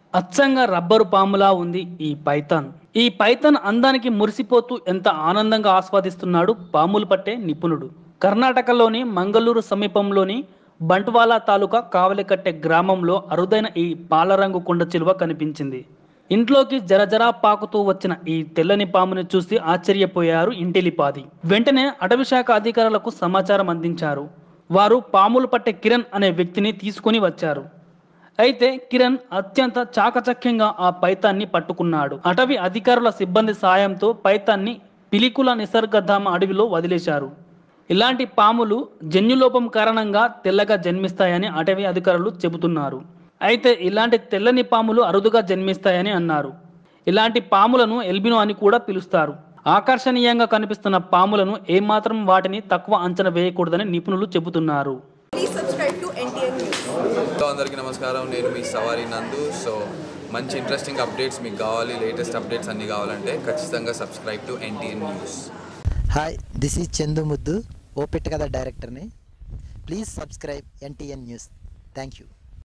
అచ్చంగా రబ్బరు పాములా ఉంది ఈ పైథాన్ ఈ పైథాన్ అందానికి మురిసిపోతూ ఎంత ఆనందంగా ఆస్వాదిస్తున్నాడు పాములు పట్టే నిపుణుడు కర్ణాటకలోని మంగళూరు సమీపంలోని బంట్వాలా తాలూకా కావలికట్టె గ్రామంలో అరుదైన ఈ పాలరంగు కొండ చిలువ కనిపించింది ఇంట్లోకి జరజరా పాకుతూ వచ్చిన ఈ తెల్లని పాముని చూసి ఆశ్చర్యపోయారు ఇంటిలిపాది వెంటనే అటవీ శాఖ అధికారులకు సమాచారం అందించారు వారు పాములు పట్టే కిరణ్ అనే వ్యక్తిని తీసుకొని వచ్చారు అయితే కిరణ్ అత్యంత చాకచక్యంగా ఆ పైతాన్ని పట్టుకున్నాడు అటవీ అధికారుల సిబ్బంది సాయంతో పైతాన్ని పిలికుల నిసర్గధామ అడవిలో వదిలేశారు ఇలాంటి పాములు జన్యులోపం కారణంగా తెల్లగా జన్మిస్తాయని అటవీ అధికారులు చెబుతున్నారు అయితే ఇలాంటి తెల్లని పాములు అరుదుగా జన్మిస్తాయని అన్నారు ఇలాంటి పాములను ఎల్బినో అని కూడా పిలుస్తారు ఆకర్షణీయంగా కనిపిస్తున్న పాములను ఏమాత్రం వాటిని తక్కువ అంచనా వేయకూడదని నిపుణులు చెబుతున్నారు Please subscribe to NTN News. Hello అందరికీ నమస్కారం నేను మీ సవారి నందు సో మంచి ఇంట్రెస్టింగ్ అప్డేట్స్ మీకు కావాలి లేటెస్ట్ అప్డేట్స్ అన్నీ కావాలంటే ఖచ్చితంగా subscribe to NTN news hi this is Chandu Muddu ఓపెట్ కథ డైరెక్టర్ని please subscribe NTN news thank you